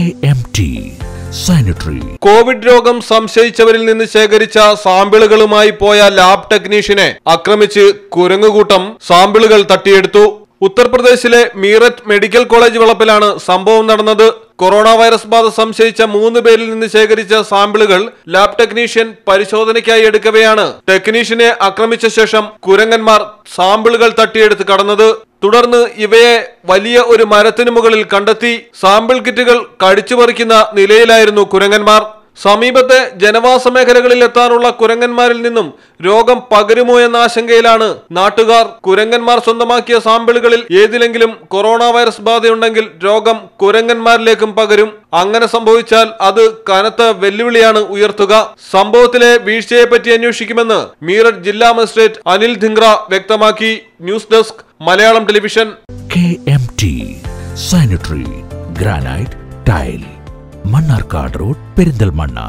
KMT Sanitary Covid രോഗം സംശയിച്ചവരിൽ നിന്ന് ശേഖരിച്ച സാമ്പിളുകളുമായി പോയ ലാബ് ടെക്നീഷ്യനെ ആക്രമിച്ച് കുരങ്ങുകൂട്ടം സാമ്പിളുകൾ തട്ടിയെടുത്തു ഉത്തർപ്രദേശിലെ മീററ്റ് മെഡിക്കൽ കോളേജ് വളപ്പിലാണ് സംഭവം നടന്നത് കൊറോണ വൈറസ് ബാധ സംശയിച്ച മൂന്ന് പേരിൽ നിന്ന് ശേഖരിച്ച സാമ്പിളുകൾ ലാബ് ടെക്നീഷ്യൻ പരിശോധനയ്ക്കായി എടുക്കവെയാണ് ടെക്നീഷ്യനെ ആക്രമിച്ച ശേഷം കുരങ്ങന്മാർ സാമ്പിളുകൾ തട്ടിയെടുത്ത് കടന്നത് തുടർന്ന് ഇവയെ വലിയ ഒരു മരത്തിനു മുകളിൽ കണ്ടെത്തി സാമ്പിൾ കിറ്റുകൾ കടിച്ചുപറിക്കുന്ന നിലയിലായിരുന്നു കുരങ്ങന്മാർ സമീപത്തെ ജനവാസ മേഖലകളിൽ എത്താനുള്ള കുരങ്ങന്മാരിൽ നിന്നും രോഗം പകരുമോ എന്ന ആശങ്കയിലാണ് നാട്ടുകാർ കുരങ്ങന്മാർ സ്വന്തമാക്കിയ സാമ്പിളുകളിൽ ഏതിലെങ്കിലും കൊറോണ വൈറസ് ബാധയുണ്ടെങ്കിൽ രോഗം കുരങ്ങന്മാരിലേക്കും പകരും അങ്ങനെ സംഭവിച്ചാൽ അത് കനത്ത വെല്ലുവിളിയാണ് ഉയർത്തുക സംഭവത്തിലെ വീഴ്ചയെപ്പറ്റി അന്വേഷിക്കുമെന്ന് മീററ്റ് ജില്ലാ മജിസ്ട്രേറ്റ് അനിൽ ധിങ്ര വ്യക്തമാക്കി news desk Malayalam television KMT Sanitary Granite Tile Mannarkkad road Perinthalmanna